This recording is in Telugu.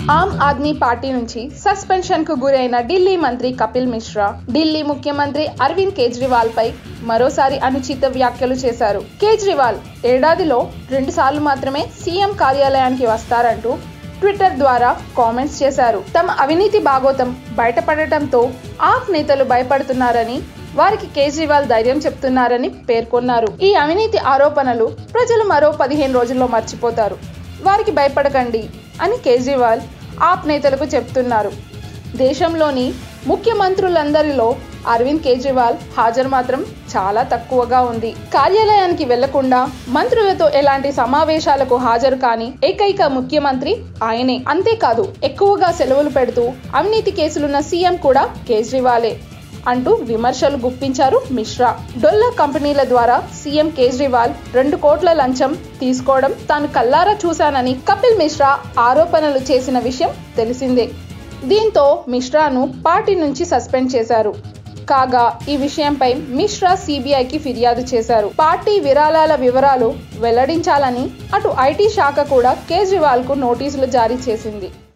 ఆమ్ ఆద్మీ పార్టీ నుంచి సస్పెన్షన్ కు గురైన ఢిల్లీ మంత్రి కపిల్ మిశ్రా ఢిల్లీ ముఖ్యమంత్రి అరవింద్ కేజ్రీవాల్ పై మరోసారి అనుచిత వ్యాఖ్యలు చేశారు కేజ్రీవాల్ ఏడాదిలో రెండు సార్లు మాత్రమే సీఎం కార్యాలయానికి వస్తారంటూ ట్విట్టర్ ద్వారా కామెంట్స్ చేశారు తమ అవినీతి భాగోతం బయటపడటంతో ఆప్ నేతలు భయపడుతున్నారని వారికి కేజ్రీవాల్ ధైర్యం చెప్తున్నారని పేర్కొన్నారు ఈ అవినీతి ఆరోపణలు ప్రజలు మరో పదిహేను రోజుల్లో మర్చిపోతారు వారికి భయపడకండి అని కేజ్రీవాల్ ఆప్ నేతలకు చెప్తున్నారు దేశంలోని ముఖ్యమంత్రులందరిలో అరవింద్ కేజ్రీవాల్ హాజరు మాత్రం చాలా తక్కువగా ఉంది కార్యాలయానికి వెళ్లకుండా మంత్రులతో ఎలాంటి సమావేశాలకు హాజరు కాని ఏకైక ముఖ్యమంత్రి ఆయనే అంతేకాదు ఎక్కువగా సెలవులు పెడుతూ అవినీతి కేసులున్న సీఎం కూడా కేజ్రీవాలే అంటూ విమర్శలు గుప్పించారు మిశ్రా డొల్లా కంపెనీల ద్వారా సీఎం కేజ్రీవాల్ రెండు కోట్ల లంచం తీసుకోవడం తాను కల్లారా చూశానని కపిల్ మిశ్రా ఆరోపణలు చేసిన విషయం తెలిసిందే దీంతో మిశ్రాను పార్టీ నుంచి సస్పెండ్ చేశారు కాగా ఈ విషయంపై మిశ్రా సిబిఐకి ఫిర్యాదు చేశారు పార్టీ విరాళాల వివరాలు వెల్లడించాలని అటు ఐటీ శాఖ కూడా కేజ్రీవాల్ కు నోటీసులు జారీ చేసింది